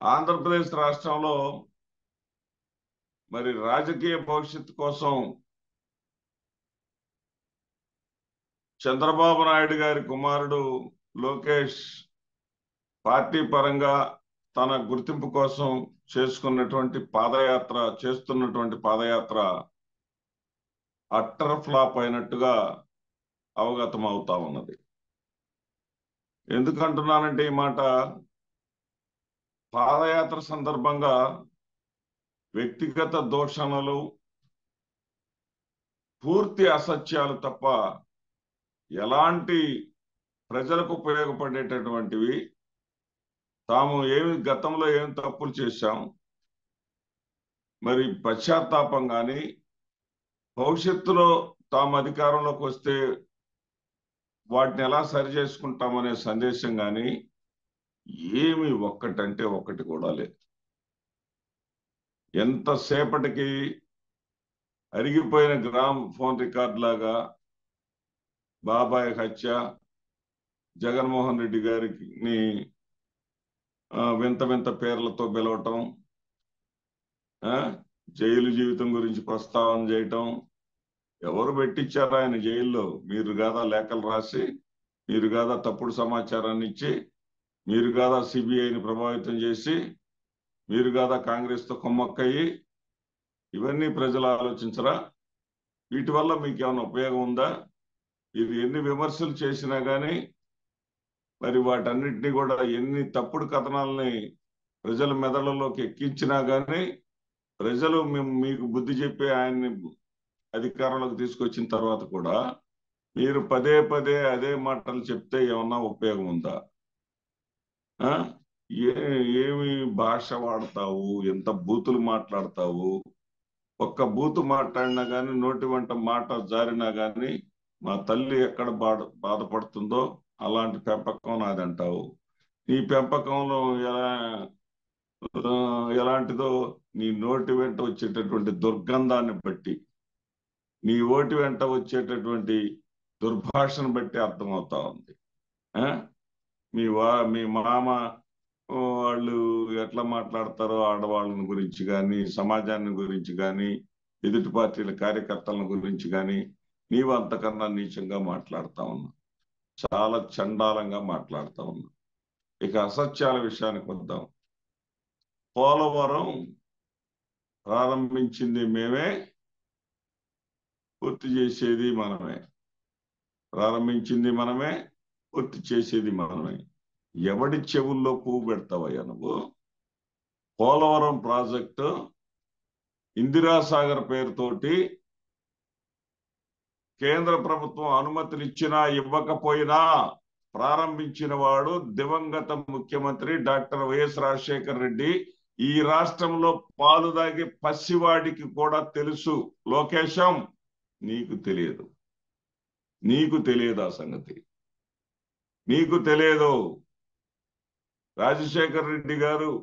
ఆంధ్రప్రదేశ్ రాష్ట్రంలో మరి రాజకీయ భవిష్యత్తు కోసం చంద్రబాబు నాయుడు గారి కుమారుడు లోకేష్ పార్టీ పరంగా తన గుర్తింపు కోసం చేసుకున్నటువంటి పాదయాత్ర చేస్తున్నటువంటి పాదయాత్ర అట్టర్ ఫ్లాప్ అయినట్టుగా అవగతం అవుతా ఉన్నది ఎందుకంటున్నానంటే ఈ మాట పాదయాత్ర సందర్భంగా వ్యక్తిగత దోషణలు పూర్తి అసత్యాలు తప్ప ఎలాంటి ప్రజలకు ఉపయోగపడేటటువంటివి తాము ఏమి గతంలో ఏమి తప్పులు చేశాం మరి పశ్చాత్తాపం కానీ భవిష్యత్తులో తాము అధికారంలోకి వస్తే వాటిని ఎలా సరి చేసుకుంటామనే సందేశం కానీ ఏమి ఒక్కటంటే ఒక్కటి కూడా లేదు ఎంతసేపటికి అరిగిపోయిన గ్రామ్ ఫోన్ రికార్డ్ లాగా బాబాయ్ హత్య జగన్మోహన్ రెడ్డి గారికి వింత వింత పేర్లతో పిలవటం జైలు జీవితం గురించి ప్రస్తావన చేయటం ఎవరు పెట్టించారు ఆయన జైల్లో మీరు కాదా లేఖలు రాసి మీరు కాదా తప్పుడు సమాచారాన్ని ఇచ్చి మీరు కాదా సిబిఐని ప్రభావితం చేసి మీరు కాదా కాంగ్రెస్ తో కొమ్మక్కయ్యి ఇవన్నీ ప్రజలు ఆలోచించరా వీటి వల్ల మీకు ఏమైనా ఉపయోగం ఉందా ఇది ఎన్ని విమర్శలు చేసినా కానీ మరి వాటన్నిటినీ కూడా ఎన్ని తప్పుడు కథనాలని ప్రజల మెదళ్ళలోకి ఎక్కించినా కానీ ప్రజలు మేము మీకు బుద్ధి చెప్పి ఆయన్ని అధికారంలోకి తీసుకొచ్చిన తర్వాత కూడా మీరు పదే పదే అదే మాటలు చెప్తే ఏమన్నా ఉపయోగం ఉందా ఏ ఏమి భాష వాడతావు ఎంత బూతులు మాట్లాడతావు ఒక్క బూతు మాట్లాడినా కానీ నోటి వెంట మాట జారినా కానీ మా తల్లి ఎక్కడ బాధ బాధపడుతుందో అలాంటి పెంపకం నాదంటావు నీ పెంపకంలో ఎలా ఎలాంటిదో నీ నోటి వెంట వచ్చేటటువంటి దుర్గంధాన్ని బట్టి నీ ఓటి వెంట వచ్చేటటువంటి దుర్భాషను బట్టి అర్థమవుతా ఉంది మీ వా మీ మామ వాళ్ళు ఎట్లా మాట్లాడతారో ఆడవాళ్ళని గురించి కానీ సమాజాన్ని గురించి కానీ ఎదుటి పార్టీల కార్యకర్తల గురించి కానీ నీవు అంతకన్నా నీచంగా మాట్లాడుతా ఉన్నా చాలా చండాలంగా మాట్లాడుతా ఉన్నా ఇక అసత్యాల విషయానికి వద్దాం పోలవరం ప్రారంభించింది మేమే పూర్తి చేసేది మనమే ప్రారంభించింది మనమే పూర్తి చేసేది మనమే ఎవడి చెవుల్లో పువ్వు పెడతావయ్యా నువ్వు పోలవరం ప్రాజెక్టు ఇందిరాసాగర్ పేరుతోటి కేంద్ర ప్రభుత్వం అనుమతులు ఇచ్చినా ఇవ్వకపోయినా ప్రారంభించిన వాడు దివంగత ముఖ్యమంత్రి డాక్టర్ వైఎస్ రాజశేఖర్ రెడ్డి ఈ రాష్ట్రంలో పాలు దాగి పసివాడికి కూడా తెలుసు లోకేశం నీకు తెలియదు నీకు తెలియదు ఆ సంగతి నీకు తెలియదు రాజశేఖర్ రెడ్డి గారు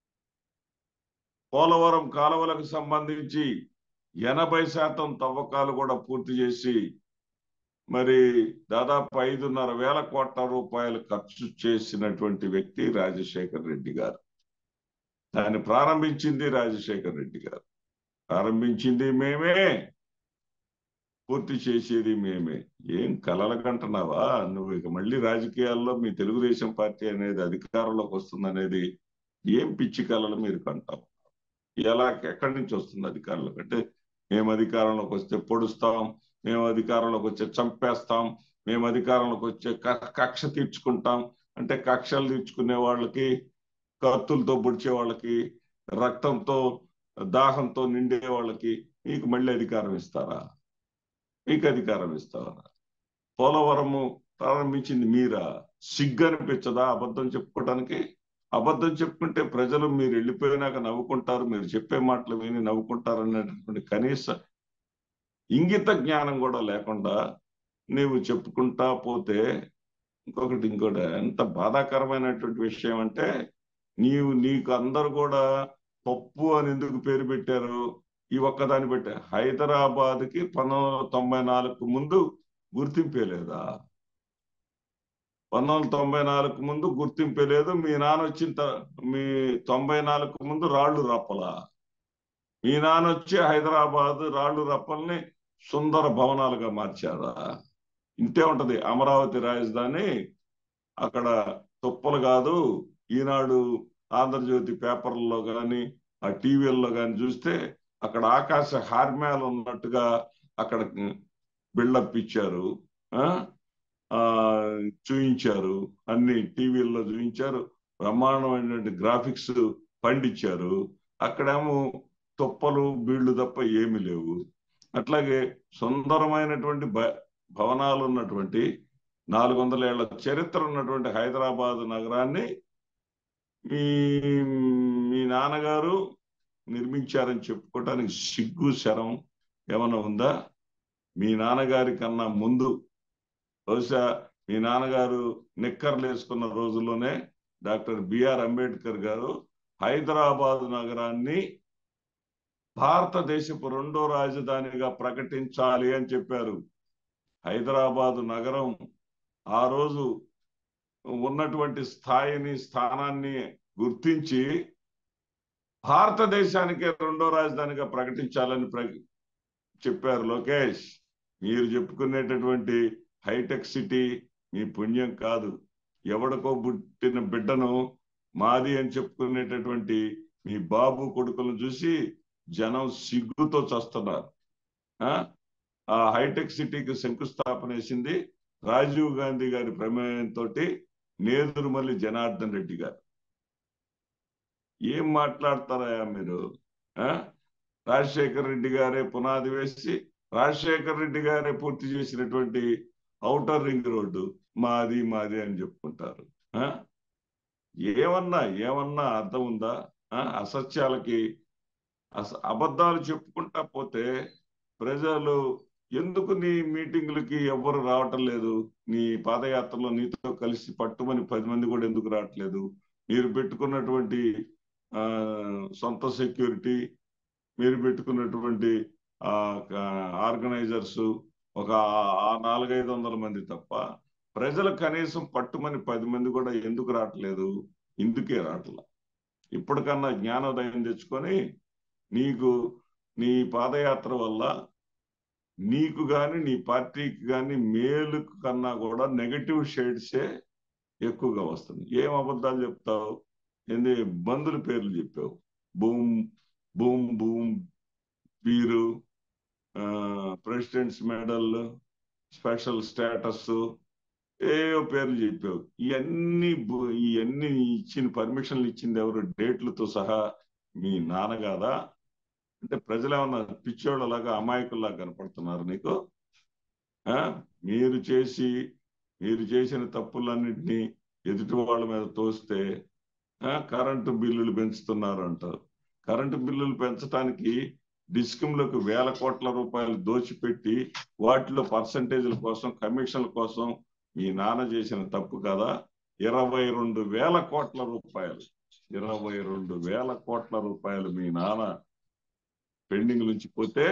పోలవరం కాలువలకు సంబంధించి ఎనభై శాతం తవ్వకాలు కూడా పూర్తి చేసి మరి దాదాపు ఐదున్నర వేల కోట్ల రూపాయలు ఖర్చు చేసినటువంటి వ్యక్తి రాజశేఖర్ రెడ్డి గారు దాన్ని ప్రారంభించింది రాజశేఖర్ రెడ్డి గారు ప్రారంభించింది మేమే పూర్తి చేసేది మేమే ఏం కలలకంటున్నావా నువ్వు ఇక మళ్ళీ రాజకీయాల్లో మీ తెలుగుదేశం పార్టీ అనేది అధికారంలోకి వస్తుందనేది ఏం పిచ్చి కళలు మీరు కంటాం ఎలా ఎక్కడి నుంచి వస్తుంది అధికారంలోకి అంటే మేము అధికారంలోకి వస్తే పొడుస్తాం మేము అధికారంలోకి వచ్చే చంపేస్తాం మేము అధికారంలోకి వచ్చే కక్ష తీర్చుకుంటాం అంటే కక్షలు తీర్చుకునే వాళ్ళకి కత్తులతో పొడిచే వాళ్ళకి రక్తంతో దాహంతో నిండే వాళ్ళకి మీకు మళ్ళీ అధికారం ఇస్తారా మీకు అధికారం ఇస్తారా పోలవరము ప్రారంభించింది మీరా సిగ్గు అనిపించదా అబద్ధం చెప్పుకోవడానికి అబద్ధం చెప్పుకుంటే ప్రజలు మీరు వెళ్ళిపోయినాక నవ్వుకుంటారు మీరు చెప్పే మాటలు విని నవ్వుకుంటారు అనేటటువంటి కనీస ఇంగిత జ్ఞానం కూడా లేకుండా నీవు చెప్పుకుంటా పోతే ఇంకొకటి ఇంకోటి ఎంత బాధాకరమైనటువంటి విషయం అంటే నీవు నీకు అందరు కూడా పప్పు అని ఎందుకు పేరు పెట్టారు ఈ ఒక్కదాన్ని పెట్టా హైదరాబాద్ కి పంతొమ్మిది వందల తొంభై నాలుగు ముందు గుర్తింపే లేదా పంతొమ్మిది వందల తొంభై నాలుగు ముందు గుర్తింపే లేదు మీ నాన్న వచ్చిన త- మీ తొంభై నాలుగు ముందు రాళ్ళు రప్పల మీ నాన్న వచ్చి హైదరాబాద్ రాళ్ళు రప్పల్ని సుందర భవనాలుగా మార్చారా ఇంతే ఉంటది అమరావతి రాజధాని అక్కడ తుప్పలు కాదు ఈనాడు ఆంధ్రజ్యోతి పేపర్లలో కానీ ఆ టీవీల్లో కానీ చూస్తే అక్కడ ఆకాశ హార్మ్యాలు ఉన్నట్టుగా అక్కడ బిల్డప్ ఇచ్చారు ఆ ఆ, చూయించారు అన్ని టీవీల్లో చూయించారు బ్రహ్మాండమైనటువంటి గ్రాఫిక్స్ పండించారు అక్కడేమో తుప్పలు బీళ్లు తప్ప ఏమీ లేవు అట్లాగే సుందరమైనటువంటి భ- భవనాలు ఉన్నటువంటి నాలుగు వందల ఏళ్ల చరిత్ర ఉన్నటువంటి హైదరాబాద్ నగరాన్ని మీ మీ నాన్నగారు నిర్మించారని చెప్పుకోవటానికి సిగ్గు శరం ఏమన్నా ఉందా మీ నాన్నగారి కన్నా ముందు బహుశా మీ నాన్నగారు నిక్కర్లు వేసుకున్న రోజుల్లోనే డాక్టర్ బిఆర్ అంబేద్కర్ గారు హైదరాబాద్ నగరాన్ని భారతదేశపు రెండో రాజధానిగా ప్రకటించాలి అని చెప్పారు హైదరాబాద్ నగరం ఆ రోజు ఉన్నటువంటి స్థాయిని స్థానాన్ని గుర్తించి భారతదేశానికే రెండో రాజధానిగా ప్రకటించాలని ప్ర చెప్పారు లోకేష్ మీరు చెప్పుకునేటటువంటి హైటెక్ సిటీ మీ పుణ్యం కాదు ఎవడికో పుట్టిన బిడ్డను మాది అని చెప్పుకునేటటువంటి మీ బాబు కొడుకులను చూసి జనం సిగ్గుతో చస్తున్నారు ఆ? ఆ హైటెక్ సిటీకి శంకుస్థాపన వేసింది రాజీవ్ గాంధీ గారి ప్రమేయంతో నేదురుమల్లి జనార్దన్ రెడ్డి గారు ఏం మాట్లాడతారా మీరు ఆ రాజశేఖర్ రెడ్డి గారే పునాది వేసి రాజశేఖర్ రెడ్డి గారే పూర్తి చేసినటువంటి ఔటర్ రింగ్ రోడ్డు మాది మాది అని చెప్పుకుంటారు ఆ ఏమన్నా ఏమన్నా అర్థం ఉందా ఆ అసత్యాలకి అస అబద్ధాలు చెప్పుకుంటా పోతే ప్రజలు ఎందుకు నీ మీటింగులకి ఎవ్వరు రావటం లేదు నీ పాదయాత్రలో నీతో కలిసి పట్టుమని పది మంది కూడా ఎందుకు రావట్లేదు మీరు పెట్టుకున్నటువంటి ఆ సొంత సెక్యూరిటీ మీరు పెట్టుకున్నటువంటి ఆ ఆర్గనైజర్స్ ఒక ఆ నాలుగైదు వందల మంది తప్ప ప్రజలు కనీసం పట్టుమని పది మంది కూడా ఎందుకు రావట్లేదు ఇందుకే రావట్లా ఇప్పటికన్నా జ్ఞానోదయం తెచ్చుకొని నీకు నీ పాదయాత్ర వల్ల నీకు గాని నీ పార్టీకి గాని మేలు కన్నా కూడా నెగటివ్ షేడ్సే ఎక్కువగా వస్తుంది ఏం అబద్ధాలు చెప్తావు ఏంది బంధుల పేర్లు చెప్పావు బూమ్ బూమ్ బూమ్ వీరు ప్రెసిడెంట్స్ మెడల్ స్పెషల్ స్టేటస్ ఏవో పేర్లు చెప్పావు ఇవన్నీ బు- ఇవన్నీ ఇచ్చిన పర్మిషన్లు ఇచ్చింది ఎవరు డేట్లతో సహా మీ నాన్న కాదా అంటే ప్రజలు ఏమన్నా పిచ్చోళ్ళలాగా అమాయకుల్లాగా కనపడుతున్నారు నీకు ఆ మీరు చేసి మీరు చేసిన తప్పులన్నింటినీ ఎదుటి వాళ్ళ మీద తోస్తే ఆ కరెంటు బిల్లులు పెంచుతున్నారు అంటారు కరెంటు బిల్లులు పెంచడానికి డిస్కంలకు వేల కోట్ల రూపాయలు దోచిపెట్టి వాటిలో పర్సంటేజ్ల కోసం కమిషన్ల కోసం మీ నాన్న చేసిన తప్పు కదా ఇరవై రెండు వేల కోట్ల రూపాయలు ఇరవై రెండు వేల కోట్ల రూపాయలు మీ నాన్న పెండింగ్ నుంచి పోతే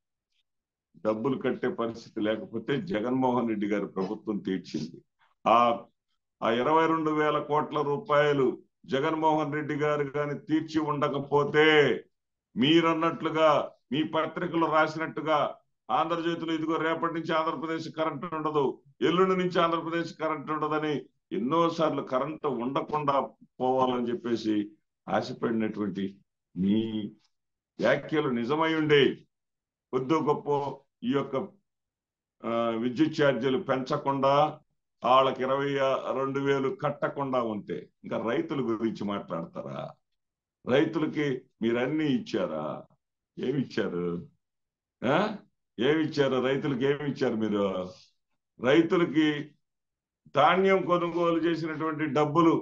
డబ్బులు కట్టే పరిస్థితి లేకపోతే జగన్మోహన్ రెడ్డి గారి ప్రభుత్వం తీర్చింది ఆ ఆ ఇరవై రెండు వేల కోట్ల రూపాయలు జగన్మోహన్ రెడ్డి గారు కానీ తీర్చి ఉండకపోతే మీరన్నట్లుగా మీ పత్రికలు రాసినట్టుగా ఆంధ్రజ్యోతిలో ఇదిగో రేపటి నుంచి ఆంధ్రప్రదేశ్ కరెంట్ ఉండదు ఎల్లుండి నుంచి ఆంధ్రప్రదేశ్ కరెంట్ ఉండదని ఎన్నోసార్లు కరెంట్ ఉండకుండా పోవాలని చెప్పేసి ఆశపడినటువంటి మీ వ్యాఖ్యలు నిజమై ఉండే కొద్ది గొప్ప ఈ యొక్క ఆ, విద్యుత్ ఛార్జీలు పెంచకుండా వాళ్ళకి ఇరవై రెండు వేలు కట్టకుండా ఉంటే ఇంకా రైతుల గురించి మాట్లాడతారా రైతులకి మీరు అన్ని ఇచ్చారా ఏమి ఇచ్చారు ఆ? ఏమి ఇచ్చారు రైతులకి ఏమి ఇచ్చారు మీరు రైతులకి ధాన్యం కొనుగోలు చేసినటువంటి డబ్బులు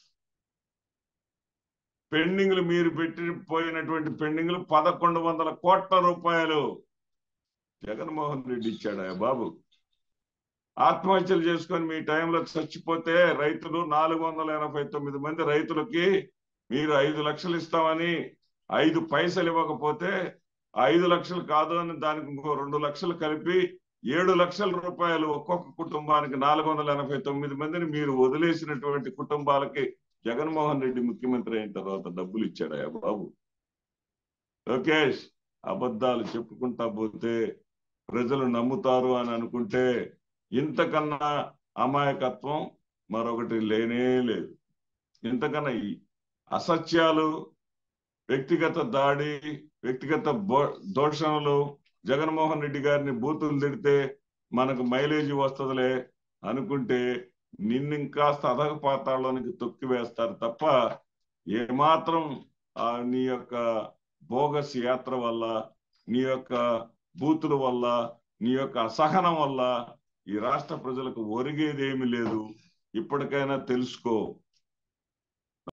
పెండింగ్లు మీరు పెట్టిపోయినటువంటి పెండింగ్లు పదకొండు వందల కోట్ల రూపాయలు జగన్మోహన్ రెడ్డి ఇచ్చాడా బాబు ఆత్మహత్యలు చేసుకొని మీ టైంలో చచ్చిపోతే రైతులు నాలుగు వందల ఎనభై తొమ్మిది మంది రైతులకి మీరు ఐదు లక్షలు ఇస్తామని ఐదు పైసలు ఇవ్వకపోతే ఐదు లక్షలు కాదు అని దానికి ఇంకో రెండు లక్షలు కలిపి ఏడు లక్షల రూపాయలు ఒక్కొక్క కుటుంబానికి నాలుగు వందల ఎనభై తొమ్మిది మందిని మీరు వదిలేసినటువంటి కుటుంబాలకి జగన్మోహన్ రెడ్డి ముఖ్యమంత్రి అయిన తర్వాత డబ్బులు ఇచ్చాడయా బాబు లోకేష్ అబద్ధాలు చెప్పుకుంటా పోతే ప్రజలు నమ్ముతారు అని అనుకుంటే ఇంతకన్నా అమాయకత్వం మరొకటి లేనే లేదు ఇంతకన్నా ఈ అసత్యాలు వ్యక్తిగత దాడి వ్యక్తిగత దోషణలు జగన్మోహన్ రెడ్డి గారిని బూతులు తిడితే మనకు మైలేజ్ వస్తుందిలే అనుకుంటే నిన్ను ఇంకాస్త అధగ పాతాళానికి తొక్కి వేస్తారు తప్ప ఏమాత్రం ఆ నీ యొక్క బోగస్ యాత్ర వల్ల నీ యొక్క బూతుల వల్ల నీ యొక్క అసహనం వల్ల ఈ రాష్ట్ర ప్రజలకు ఒరిగేదేమి లేదు ఇప్పటికైనా తెలుసుకో